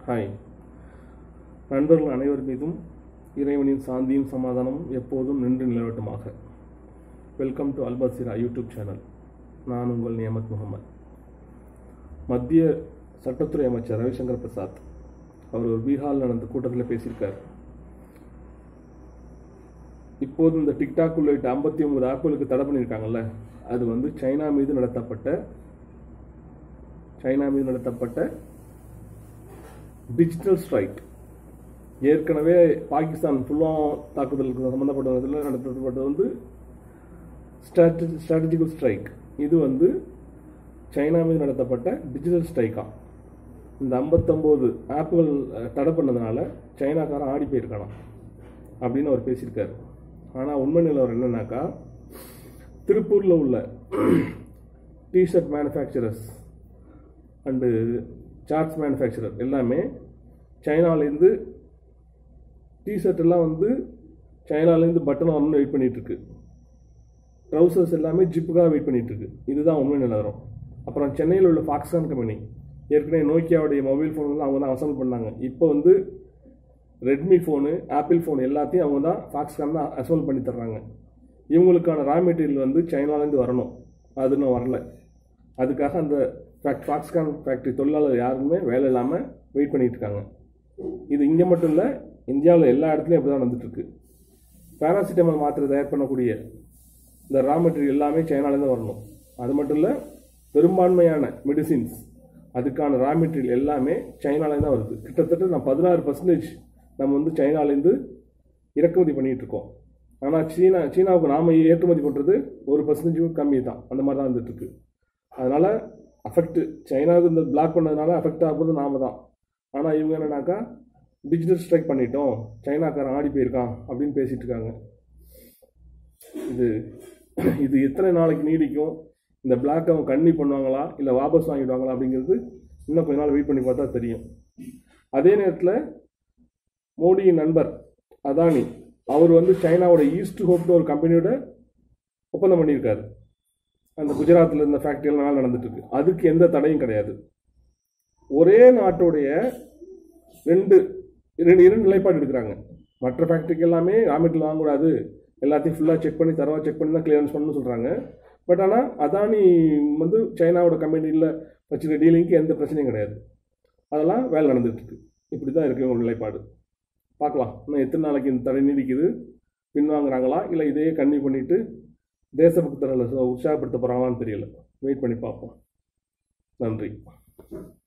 hi நண்பர்கள் அனைவர் மீதும் இறைவனின் சாந்தியும் சமாதானமும் எப்போதும் நின்று நிலவட்டுமாக welcome to Albasira YouTube channel நான் உங்கள் நியமத் முகமது மத்திய சட்டத்துறை அமைச்சர் ரவிசங்கர் பிரசாத் அவர் ஒரு பீகாரில் நடந்த கூட்டத்தில் பேசியிருக்கார் இப்போது இந்த டிக்டாக் உள்ளிட்ட ஐம்பத்தி ஒன்பது ஆப்புகளுக்கு தடை பண்ணியிருக்காங்கல்ல அது வந்து சைனா மீது நடத்தப்பட்ட சைனா மீது நடத்தப்பட்ட டிஜிட்டல் ஸ்ட்ரைக் ஏற்கனவே பாகிஸ்தான் ஃபுல்லாக தாக்குதலுக்கு சம்மந்தப்பட்ட இதில் நடத்தப்பட்டது வந்து ஸ்ட்ராட்டஜி ஸ்ட்ராட்டஜிக்கல் ஸ்ட்ரைக் இது வந்து சைனா மீது நடத்தப்பட்ட டிஜிட்டல் ஸ்ட்ரைக்கா இந்த ஐம்பத்தொம்போது ஆப்புகள் அஹ், தடை பண்ணதுனால சைனாக்காரன் ஆடி போயிருக்கானாம் அப்படின்னு அவர் பேசியிருக்காரு ஆனால் உண்மை நிலவரம் என்னன்னாக்கா திருப்பூரில் உள்ள T-shirt manufacturers and shorts manufacturer எல்லாமே சைனாலேருந்து டிஷர்ட் எல்லாம் வந்து சைனாலேருந்து பட்டன் வரணும்னு வெயிட் பண்ணிட்டு இருக்கு ட்ரௌசர்ஸ் எல்லாமே ஜிப்புக்காக வெயிட் பண்ணிட்டு இருக்கு இதுதான் உண்மை நிலவரம் அப்புறம் சென்னையில் உள்ள ஃபாக்ஸ்கான் கம்பெனி ஏற்கனவே நோக்கியாவுடைய மொபைல் ஃபோன்லாம் அவங்க தான் அசம்பிள் பண்ணாங்க இப்போ வந்து ரெட்மி ஃபோனு ஆப்பிள் ஃபோன் எல்லாத்தையும் அவங்க தான் ஃபாக்ஸ்கான் தான் அசம்பிள் பண்ணி தர்றாங்க இவங்களுக்கான ரா மெட்டீரியல் வந்து சைனாலேருந்து வரணும் அது இன்னும் வரல அதுக்காக அந்த ஃபேக்ட் ஃபாக்ஸ்கான் ஃபேக்ட்ரி தொழிலாளர் யாருமே வேலை இல்லாமல் வெயிட் பண்ணிட்டு இருக்காங்க இது இங்கே மட்டும் இல்லை இந்தியாவில் எல்லா இடத்துலையும் அப்படி தான் நடந்துட்டுருக்கு பேராசிட்டமால் மாத்திரை தயார் பண்ணக்கூடிய இந்த ரா மெட்டீரியல் எல்லாமே சைனாலேருந்து வரணும் அது மட்டும் இல்லை பெரும்பான்மையான மெடிசின்ஸ் அதுக்கான ரா மெட்டீரியல் எல்லாமே சைனாலேருந்து தான் வருது கிட்டத்தட்ட நான் பதினாறு பர்சன்டேஜ் நம்ம வந்து சைனாலேருந்து இறக்குமதி பண்ணிட்டு இருக்கோம் ஆனால் சீனா சீனாவுக்கு நாம் ஏற்றுமதி பண்ணுறது ஒரு பர்சன்டேஜ் கம்மி தான் அந்த மாதிரி தான் வந்துட்டு இருக்கு அதனால் அஃபெக்ட் சைனாவுக்கு இந்த பிளாக் பண்ணதுனால அஃபெக்ட் ஆகுறது நாம தான் ஆனால் இவங்க என்னன்னாக்கா டிஜிட்டல் ஸ்ட்ரைக் பண்ணிட்டோம் சைனாக்காரன் ஆடி போயிருக்கான் அப்படின்னு பேசிட்டு இருக்காங்க இது இது எத்தனை நாளைக்கு நீடிக்கும் இந்த பிளாக் அவங்க கண்ணி பண்ணுவாங்களா இல்லை வாபஸ் வாங்கிடுவாங்களா அப்படிங்கிறது இன்னும் கொஞ்ச நாள் வெயிட் பண்ணி பார்த்தா தெரியும் அதே நேரத்தில் மோடியின் நண்பர் அதானி அவர் வந்து சைனாவோட ஈஸ்ட் ஹோப்னு ஒரு கம்பெனியோட ஒப்பந்தம் பண்ணியிருக்காரு அந்த குஜராத்தில் இருந்த ஃபேக்ட்ரியெல்லாம் நடந்துட்டு இருக்கு அதுக்கு எந்த தடையும் கிடையாது ஒரே நாட்டுடைய ரெண்டு இரண்டு இரண்டு நிலைப்பாடு எடுக்கிறாங்க மற்ற ஃபேக்ட்ரிக்கு எல்லாமே ரா மெட்டீரியல் வாங்கக்கூடாது எல்லாத்தையும் ஃபுல்லாக செக் பண்ணி தரவா செக் பண்ணி தான் கிளியரன்ஸ் பண்ணணும்னு சொல்கிறாங்க பட் ஆனால் அதானி வந்து சைனாவோட கம்பெனியில் வச்சுருக்க டீலிங்க்கு எந்த பிரச்சனையும் கிடையாது அதெல்லாம் வேலை நடந்துட்டு இருக்கு இப்படி தான் இருக்கு ஒரு நிலைப்பாடு பார்க்கலாம் இன்னும் எத்தனை நாளைக்கு இந்த தடை நீடிக்குது பின்வாங்குறாங்களா இல்லை இதையே கன்னியூ பண்ணிட்டு தேசபக்தர்களை உற்சாகப்படுத்த போகிறாங்களான்னு தெரியல வெயிட் பண்ணி பார்ப்போம் நன்றி